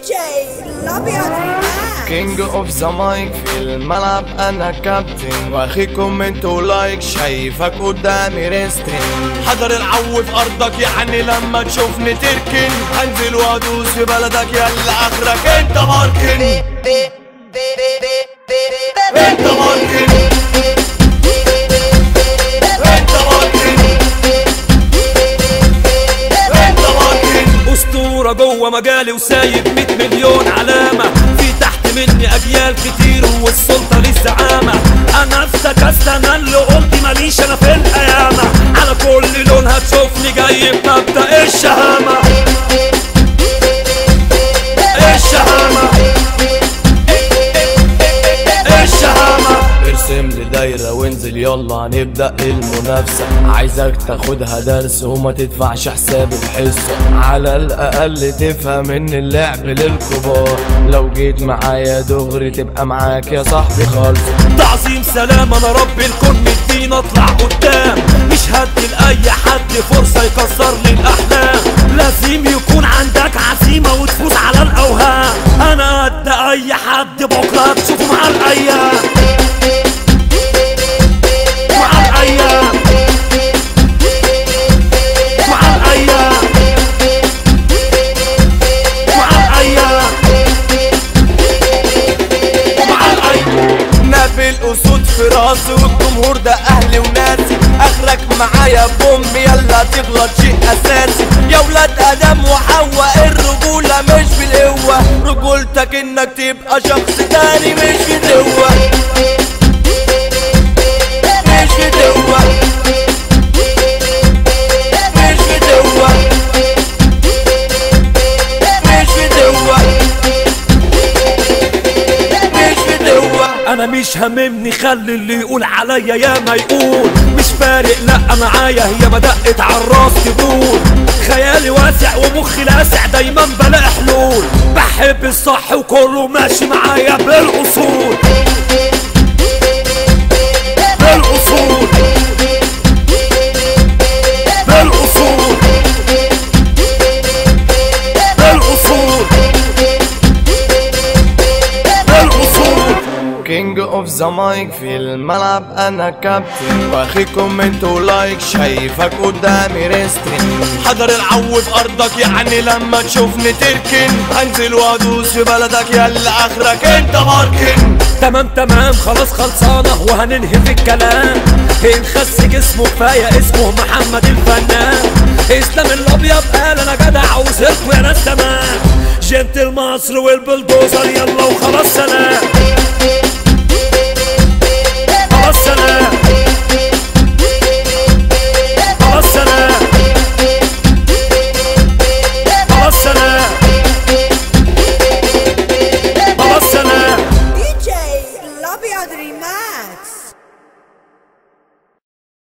جي الابيض كينج اوف ذا مايك في الملعب انا كابتن واخيكم انتوا لايك شايفك قدامي ريستن حضر العو في ارضك يعني لما تشوفني تركن هنزل وادوس في بلدك يلا اخرك انت ماركن انت ماركن انت ماركن انت ماركن اسطوره جوه مجالي وسايب 100 مليون علامه في تحت مني اجيال كتير والسلطه للزعامه انا افتكست انا اللي قلت ماليش انا في القيامه على كل لون هتشوفني جاي بمبدا الشهامه الشهامه الشهامه ارسم لي دايرة وانزل يلا هنبدأ المنافسة عايزك تاخدها درس وما تدفعش حساب الحصة على الأقل تفهم إن اللعب للكبار لو جيت معايا دغري تبقى معاك يا صاحبي خالص تعظيم سلام انا رب الكون مدينا اطلع قدام مش هدي لاي حد فرصه يكسر لي الاحلام لازم يكون عندك عزيمه وتفوز على الاوهام انا قد اي حد بكره تشوفه مع الايام مع الايام مع الايام مع الايام مع الايام نافل أسود في راسي والجمهور ده أهلي وناسي آخرك معايا بوم يلا تغلط شيء أساسي يا ولاد آدم وحواء الرجولة مش بالقوة رجولتك إنك تبقى شخص تاني مش بدوة مش بدوة مش بدوة مش بدوة مش بدوة انا مش هممني خلي اللي يقول عليا يا ما يقول مش فارق لا معايا هي ما دقت عالراس تقول خيالي واسع ومخي لاسع دايما بلاقي حلول بحب الصح وكله ماشي معايا بالاصول بالاصول بالاصول بالاصول بالاصول كينج اوف ذا مايك في الملعب انا كابتن واخيكم انتوا لايك شايفك قدامي ريستن حضر العو في ارضك يعني لما تشوفني تركن هنزل وادوس في بلدك يلا اخرك انت ماركن تمام تمام خلاص خلصانة وهننهي في الكلام نخس جسمه كفاية اسمه محمد الفنان اسلام الابيض قال انا جدع وصرت يا ناس تمام جنت مصر والبلدوزر يلا وخلاص سلام